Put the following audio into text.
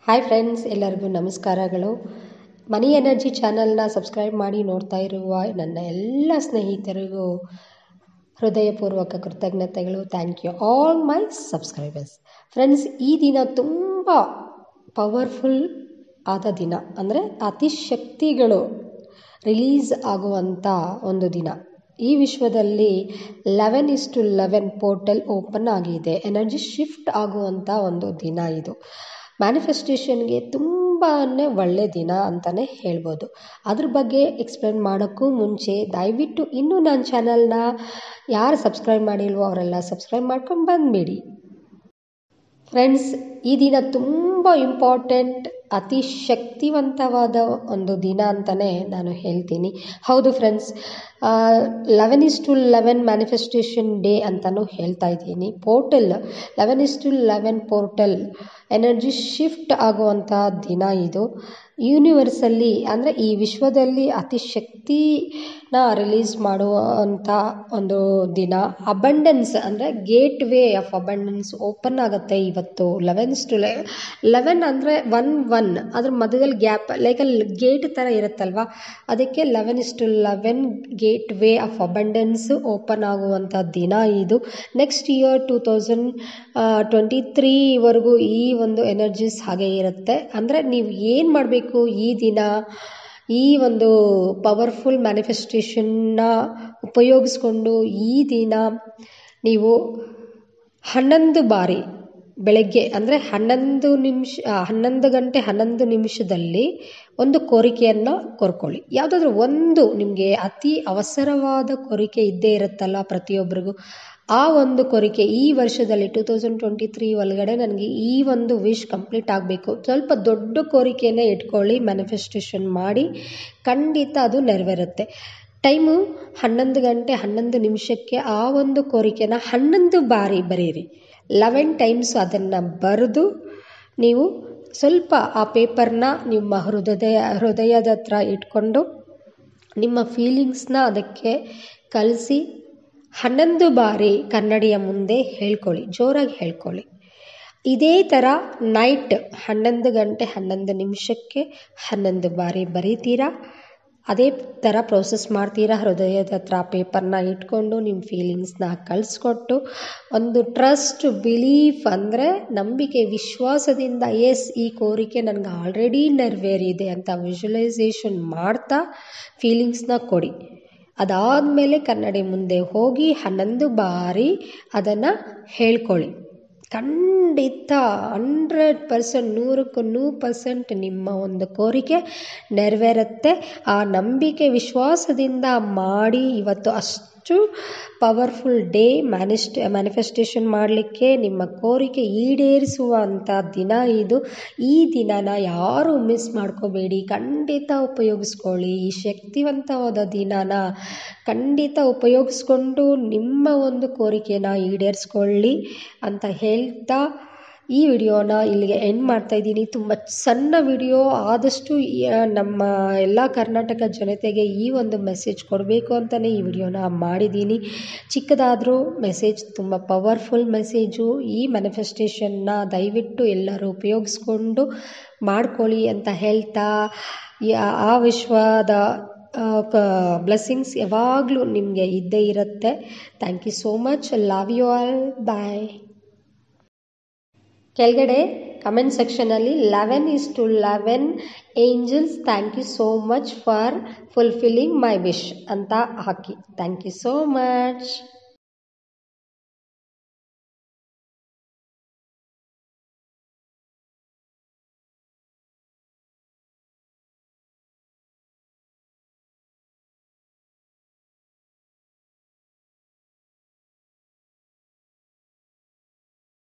hi friends ಎಲ್ಲರಿಗೂ ನಮಸ್ಕಾರಗಳು ಮನಿ energy ಚಾನಲ್ನ ಸಬ್ಸ್ಕ್ರೈಬ್ ಮಾಡಿ ನೋಡ್ತಾ ಇರುವ ನನ್ನ ಎಲ್ಲ ಸ್ನೇಹಿತರಿಗೂ ಹೃದಯಪೂರ್ವಕ ಕೃತಜ್ಞತೆಗಳು thank you all my subscribers friends ಈ ದಿನ ತುಂಬ ಪವರ್ಫುಲ್ ಆದ ದಿನ ಅಂದರೆ ಅತಿ ಶಕ್ತಿಗಳು ರಿಲೀಸ್ ಆಗುವಂಥ ಒಂದು ದಿನ ಈ ವಿಶ್ವದಲ್ಲಿ eleven is to eleven portal open ಆಗಿದೆ ಎನರ್ಜಿ ಶಿಫ್ಟ್ ಆಗುವಂಥ ಒಂದು ದಿನ ಇದು ಮ್ಯಾನಿಫೆಸ್ಟೇಷನ್ಗೆ ತುಂಬಾ ಒಳ್ಳೆಯ ದಿನ ಅಂತಲೇ ಹೇಳ್ಬೋದು ಅದ್ರ ಬಗ್ಗೆ ಎಕ್ಸ್ಪ್ಲೇನ್ ಮಾಡೋಕ್ಕೂ ಮುಂಚೆ ದಯವಿಟ್ಟು ಇನ್ನೂ ನನ್ನ ಚಾನಲ್ನ ಯಾರು ಸಬ್ಸ್ಕ್ರೈಬ್ ಮಾಡಿಲ್ವೋ ಅವರೆಲ್ಲ ಸಬ್ಸ್ಕ್ರೈಬ್ ಮಾಡ್ಕೊಂಡು ಬಂದುಬಿಡಿ ಫ್ರೆಂಡ್ಸ್ ಈ ದಿನ ತುಂಬ ಇಂಪಾರ್ಟೆಂಟ್ ಅತಿ ಶಕ್ತಿವಂತವಾದ ಒಂದು ದಿನ ಅಂತಲೇ ನಾನು ಹೇಳ್ತೀನಿ ಹೌದು friends eleven is to eleven manifestation day ಅಂತಲೂ ಹೇಳ್ತಾ ಇದ್ದೀನಿ portal eleven is to eleven portal energy shift ಆಗುವಂಥ ದಿನ ಇದು ಯೂನಿವರ್ಸಲ್ಲಿ ಅಂದರೆ ಈ ವಿಶ್ವದಲ್ಲಿ ಅತಿ ಶಕ್ತಿನ ರಿಲೀಸ್ ಮಾಡುವಂಥ ಒಂದು ದಿನ ಅಬಂಡೆನ್ಸ್ ಅಂದರೆ gateway of abundance open ಆಗುತ್ತೆ ಇವತ್ತು ಲೆವೆನ್ಸ್ ಟು ಲೆ ಲೆವೆನ್ ಅಂದರೆ ಒನ್ ಒನ್ ಅದ್ರ ಮಧ್ಯದಲ್ಲಿ ಗ್ಯಾಪ್ ಲೈಕ್ ಅಲ್ಲಿ ಗೇಟ್ ಥರ ಇರುತ್ತಲ್ವ ಅದಕ್ಕೆ eleven is to eleven gateway of abundance open ಆಗುವಂಥ ದಿನ ಇದು next year two thousand twenty ತ್ರೀವರೆಗೂ ಈ ಒಂದು ಎನರ್ಜೀಸ್ ಹಾಗೆ ಇರುತ್ತೆ ಅಂದರೆ ನೀವು ಏನು ಮಾಡಬೇಕು ಈ ದಿನ ಈ ಒಂದು ಪವರ್ಫುಲ್ ಮ್ಯಾನಿಫೆಸ್ಟೇಷನ್ನ ಉಪಯೋಗಿಸ್ಕೊಂಡು ಈ ದಿನ ನೀವು ಹನ್ನೊಂದು ಬಾರಿ ಬೆಳಗ್ಗೆ ಅಂದರೆ ಹನ್ನೊಂದು ನಿಮಿಷ ಹನ್ನೊಂದು ಗಂಟೆ ಹನ್ನೊಂದು ನಿಮಿಷದಲ್ಲಿ ಒಂದು ಕೋರಿಕೆಯನ್ನು ಕೋರ್ಕೊಳ್ಳಿ ಯಾವುದಾದ್ರೂ ಒಂದು ನಿಮಗೆ ಅತಿ ಅವಸರವಾದ ಕೋರಿಕೆ ಇದ್ದೇ ಇರುತ್ತಲ್ಲ ಪ್ರತಿಯೊಬ್ಬರಿಗೂ ಆ ಒಂದು ಕೋರಿಕೆ ಈ ವರ್ಷದಲ್ಲಿ ಟೂ ತೌಸಂಡ್ ಟ್ವೆಂಟಿ ತ್ರೀ ಒಳಗಡೆ ನನಗೆ ಈ ಒಂದು ವಿಶ್ ಕಂಪ್ಲೀಟ್ ಆಗಬೇಕು ಸ್ವಲ್ಪ ದೊಡ್ಡ ಕೋರಿಕೆಯನ್ನೇ ಇಟ್ಕೊಳ್ಳಿ ಮ್ಯಾನಿಫೆಸ್ಟೇಷನ್ ಮಾಡಿ ಖಂಡಿತ ಅದು ನೆರವೇರುತ್ತೆ ಟೈಮು ಹನ್ನೊಂದು ಗಂಟೆ ಹನ್ನೊಂದು ನಿಮಿಷಕ್ಕೆ ಆ ಒಂದು ಕೋರಿಕೆನ ಹನ್ನೊಂದು ಬಾರಿ ಬರೀರಿ ಲೆವೆನ್ ಟೈಮ್ಸ್ ಅದನ್ನು ಬರೆದು ನೀವು ಸ್ವಲ್ಪ ಆ ಪೇಪರ್ನ ನಿಮ್ಮ ಹೃದಯ ಹೃದಯದ ಹತ್ರ ಇಟ್ಕೊಂಡು ನಿಮ್ಮ ಫೀಲಿಂಗ್ಸ್ನ ಅದಕ್ಕೆ ಕಲಿಸಿ ಹನ್ನೊಂದು ಬಾರಿ ಕನ್ನಡಿಯ ಮುಂದೆ ಹೇಳ್ಕೊಳ್ಳಿ ಜೋರಾಗಿ ಹೇಳ್ಕೊಳ್ಳಿ ಇದೇ ಥರ ನೈಟ್ ಹನ್ನೊಂದು ಗಂಟೆ ಹನ್ನೊಂದು ನಿಮಿಷಕ್ಕೆ ಹನ್ನೊಂದು ಬಾರಿ ಬರೀತೀರಾ ಅದೇ ಥರ ಪ್ರೋಸೆಸ್ ಮಾಡ್ತೀರಾ ಹೃದಯದ ಹತ್ರ ಪೇಪರ್ನ ಇಟ್ಕೊಂಡು ನಿಮ್ಮ ಫೀಲಿಂಗ್ಸ್ನ ಕಳಿಸ್ಕೊಟ್ಟು ಒಂದು ಟ್ರಸ್ಟ್ ಬಿಲೀಫ್ ಅಂದರೆ ನಂಬಿಕೆ ವಿಶ್ವಾಸದಿಂದ ಎಸ್ ಈ ಕೋರಿಕೆ ನನಗೆ ಆಲ್ರೆಡಿ ನೆರವೇರಿದೆ ಅಂತ ವಿಜುವಲೈಸೇಷನ್ ಮಾಡ್ತಾ ಫೀಲಿಂಗ್ಸ್ನ ಕೊಡಿ ಅದಾದಮೇಲೆ ಕನ್ನಡಿ ಮುಂದೆ ಹೋಗಿ ಹನ್ನೊಂದು ಬಾರಿ ಅದನ್ನು ಹೇಳ್ಕೊಳ್ಳಿ ಖಂಡಿತ ಹಂಡ್ರೆಡ್ ಪರ್ಸೆಂಟ್ ನೂರಕ್ಕೂ ನೂರು ಪರ್ಸೆಂಟ್ ನಿಮ್ಮ ಒಂದು ಕೋರಿಕೆ ನೆರವೇರುತ್ತೆ ಆ ನಂಬಿಕೆ ವಿಶ್ವಾಸದಿಂದ ಮಾಡಿ ಇವತ್ತು ಅಷ್ಟು ಪವರ್ಫುಲ್ ಡೇ ಮ್ಯಾನಿಸ್ಟ್ ಮ್ಯಾನಿಫೆಸ್ಟೇಷನ್ ಮಾಡಲಿಕ್ಕೆ ನಿಮ್ಮ ಕೋರಿಕೆ ಈಡೇರಿಸುವಂಥ ದಿನ ಇದು ಈ ದಿನನ ಯಾರು ಮಿಸ್ ಮಾಡ್ಕೋಬೇಡಿ ಖಂಡಿತ ಉಪಯೋಗಿಸ್ಕೊಳ್ಳಿ ಈ ಶಕ್ತಿವಂತವಾದ ದಿನನ ಖಂಡಿತ ಉಪಯೋಗಿಸ್ಕೊಂಡು ನಿಮ್ಮ ಒಂದು ಕೋರಿಕೆನ ಈಡೇರಿಸ್ಕೊಳ್ಳಿ ಅಂತ ಹೇಳ್ತಾ ಈ ವಿಡಿಯೋನ ಇಲ್ಲಿಗೆ ಎಂಡ್ ಮಾಡ್ತಾ ಇದ್ದೀನಿ ತುಂಬ ಸಣ್ಣ ವಿಡಿಯೋ ಆದಷ್ಟು ನಮ್ಮ ಎಲ್ಲ ಕರ್ನಾಟಕ ಜನತೆಗೆ ಈ ಒಂದು ಮೆಸೇಜ್ ಕೊಡಬೇಕು ಅಂತಲೇ ಈ ವಿಡಿಯೋನ ಮಾಡಿದ್ದೀನಿ ಚಿಕ್ಕದಾದರೂ ಮೆಸೇಜ್ ತುಂಬ ಪವರ್ಫುಲ್ ಮೆಸೇಜು ಈ ಮ್ಯಾನಿಫೆಸ್ಟೇಷನ್ನ ದಯವಿಟ್ಟು ಎಲ್ಲರೂ ಉಪಯೋಗಿಸ್ಕೊಂಡು ಮಾಡ್ಕೊಳ್ಳಿ ಅಂತ ಹೇಳ್ತಾ ಆ ವಿಶ್ವದ ಬ್ಲೆಸ್ಸಿಂಗ್ಸ್ ಯಾವಾಗಲೂ ನಿಮಗೆ ಇದ್ದೇ ಇರುತ್ತೆ thank you so much love you all bye ಕೆಳಗಡೆ ಕಮೆಂಟ್ ಸೆಕ್ಷನಲ್ಲಿ eleven is to eleven angels thank you so much for fulfilling my wish ಅಂತ ಹಾಕಿ ಥ್ಯಾಂಕ್ ಯು ಸೋ ಮಚ್